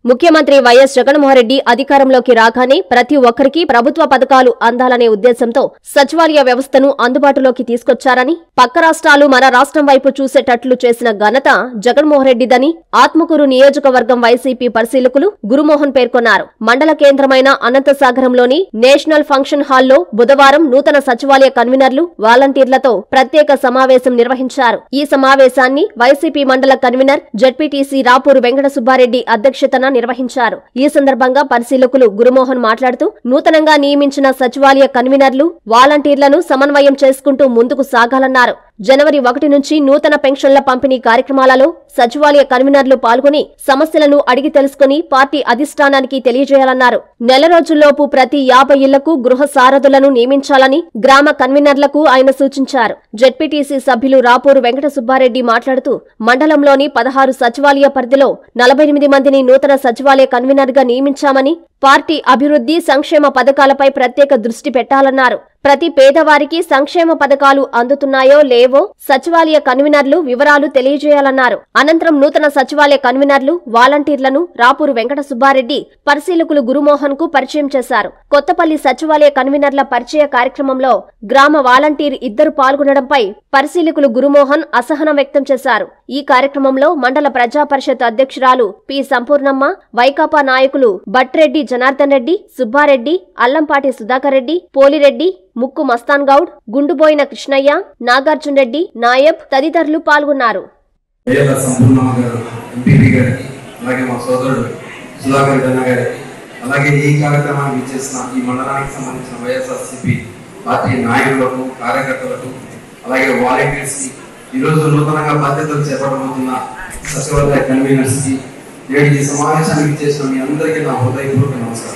ముఖ్యమంత్రి వైఎస్ జగన్మోహన్రెడ్డి అధికారంలోకి రాగానే ప్రతి ఒక్కరికి ప్రభుత్వ పథకాలు అందాలనే ఉద్దేశంతో సచివాలయ వ్యవస్థను అందుబాటులోకి తీసుకొచ్చారని పక్క రాష్ట్రాలు మన రాష్ట్రం వైపు చూసేటట్లు చేసిన ఘనత జగన్మోహన్ రెడ్డిదని ఆత్మకూరు నియోజకవర్గం వైసీపీ పరిశీలకులు గురుమోహన్ పేర్కొన్నారు మండల కేంద్రమైన అనంతసాగరంలోని నేషనల్ ఫంక్షన్ హాల్లో బుధవారం నూతన సచివాలయ కన్వీనర్లు వాలంటీర్లతో ప్రత్యేక సమావేశం నిర్వహించారు ఈ సమావేశాన్ని వైసీపీ మండల కన్వీనర్ జడ్పీటీసీ రాపూరు వెంకట సుబ్బారెడ్డి అధ్యక్షతన నిర్వహించారు ఈ సందర్భంగా పరిశీలకులు గురుమోహన్ మాట్లాడుతూ నూతనంగా నియమించిన సచివాలయ కన్వీనర్లు వాలంటీర్లను సమన్వయం చేసుకుంటూ ముందుకు సాగాలన్నారు జనవరి ఒకటి నుంచి నూతన పెన్షన్ల పంపిణీ కార్యక్రమాలలో సచివాలయ కన్వీనర్లు పాల్గొని సమస్యలను అడిగి తెలుసుకుని పార్టీ అధిష్టానానికి తెలియజేయాలన్నారు నెల రోజుల్లోపు ప్రతి యాభై ఇళ్లకు గృహ సారథులను నియమించాలని గ్రామ కన్వీనర్లకు ఆయన సూచించారు జెడ్పీటీసీ సభ్యులు రాపూరు వెంకట సుబ్బారెడ్డి మాట్లాడుతూ మండలంలోని పదహారు సచివాలయ పరిధిలో నలభై ఎనిమిది మందిని నూతన సచివాలయ కన్వీనర్ గా నియమించామని పార్టీ అభివృద్ధి సంక్షేమ పథకాలపై ప్రత్యేక దృష్టి పెట్టాలన్నారు ప్రతి పేదవారికి సంక్షేమ పథకాలు అందుతున్నాయో లేవో సచివాలయ కన్వీనర్లు వివరాలు తెలియజేయాలన్నారు అనంతరం నూతన సచివాలయ కన్వీనర్లు వాలంటీర్లను రాపూరు వెంకట సుబ్బారెడ్డి పరిశీలకులు గురుమోహన్ కు పరిచయం చేశారు కొత్తపల్లి సచివాలయ కన్వీనర్ల పరిచయ కార్యక్రమంలో గ్రామ వాలంటీర్ ఇద్దరు పాల్గొనడంపై పరిశీలకులు గురుమోహన్ అసహనం వ్యక్తం చేశారు ఈ కార్యక్రమంలో మండల ప్రజా పరిషత్ అధ్యక్షురాలు పి సంపూర్ణమ్మ వైకాపా నాయకులు బట్రెడ్డి జనార్దన్ రెడ్డి సుబ్బారెడ్డి అల్లంపాటి సుధాకర్ రెడ్డి పోలిరెడ్డి ముక్కు మస్తాన్ గౌడ్ గుండుబోయిన కృష్ణయ్య నాగార్జున్ రెడ్డి నాయబ్ తదితరులు పాల్గొన్నారు వేద సంపూర్ణమ్మ గారు ఎంపీపీ గారికి అలాగే మా సోదరుడు సుధాకర్ జన గారికి అలాగే ఈ కార్యక్రమానికి ఇచ్చేసిన ఈ మండలానికి సంబంధించిన వైఎస్ఆర్సీపీ పార్టీ నాయకులకు కార్యకర్తలకు అలాగే వాలంటీర్స్ కి ఈరోజు నూతనంగా బాధ్యతలు చేపట్టబోతున్న సచివాలయ కన్వీనర్స్ కి నేడు ఈ సమావేశానికి ఇచ్చేసిన మీ అందరికీ నా హృదయపూర్వక నమస్కారం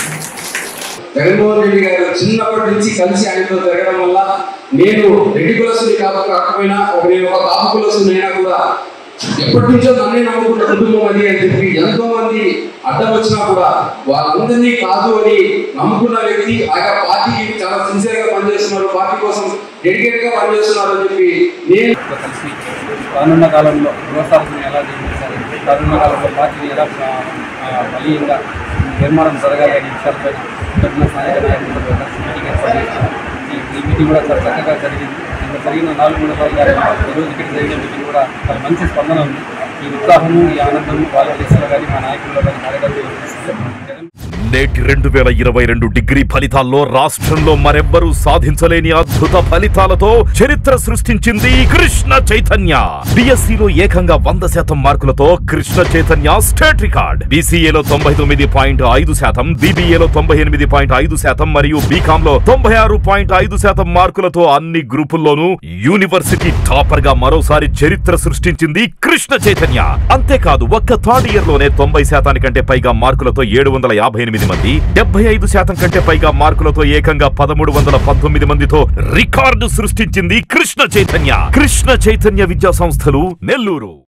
జగన్మోహన్ రెడ్డి గారు చిన్నప్పటి నుంచి కలిసి ఆయనతో తిరగడం వల్ల నేను రెడ్డి కులసుని కాక కాకపోయినా ఒక నేను ఒక కాపు కులసుని అయినా కూడా ఎప్పటి నుంచో నన్నే నమ్ముకున్న కుటుంబం అది అని చెప్పి ఎంతో మంది అడ్డం వచ్చినా కూడా వాళ్ళందరినీ కాదు అని నమ్ముకున్న వ్యక్తి ఆయా పార్టీకి చాలా సిన్సియర్ గా పనిచేస్తున్నారు పార్టీ కోసం డెడికేట్ గా పనిచేస్తున్నారు అని చెప్పి నేను తో కలిసి రానున్న కాలంలో గృహస్థాపన ఎలా నిర్మించాలి రానున్న కాలంలో పార్టీని ఎలా ఆ, ఆ, బలీయంగా నిర్మాణం జరగాలి అనే విషయాలపై పెట్టిన స్థానిక నాయకులతో కలిసి మీటింగ్ ఏర్పాటు చేశారు ఈ- ఈ మీటింగ్ కూడా చాలా చక్కగా జరిగింది నిన్న జరిగిన నాలుగు మూడు రోజులు ఈరోజు ఇక్కడ జరిగిన మీటింగ్ కూడా చాలా మంచి స్పందన ఉంది ఈ ఉత్సాహము ఈ ఆనందము వాళ్ళ దేశంలో కానీ మా నాయకుల్లో కానీ కార్యకర్తలు జగన్ నేటి రెండు వేల ఇరవై రెండు డిగ్రీ ఫలితాల్లో రాష్ట్రంలో మరెవ్వరూ సాధించలేని అద్భుత ఫలితాలతో చరిత్ర సృష్టించింది కృష్ణ చైతన్య బిఎస్సిలో ఏకంగా వంద శాతం మార్కులతో కృష్ణ చైతన్య స్టేట్ రికార్డ్ బీసీఏలో తొంభై తొమ్మిది పాయింట్ ఐదు శాతం బీబీఏలో తొంభై ఎనిమిది పాయింట్ ఐదు శాతం మరియు బీకామ్ లో తొంభై ఆరు పాయింట్ ఐదు శాతం మార్కులతో అన్ని గ్రూపుల్లోనూ యూనివర్సిటీ టాపర్ గా మరోసారి చరిత్ర సృష్టించింది కృష్ణ చైతన్య అంతేకాదు ఒక్క థర్డ్ ఇయర్ లోనే తొంభై శాతానికంటే పైగా మార్కులతో ఏడు వందల యాభై ఎనిమిది మంది డెబ్బై ఐదు శాతం కంటే పైగా మార్కులతో ఏకంగా పదమూడు వందల పంతొమ్మిది మందితో రికార్డు సృష్టించింది కృష్ణ చైతన్య కృష్ణ చైతన్య విద్యా సంస్థలు నెల్లూరు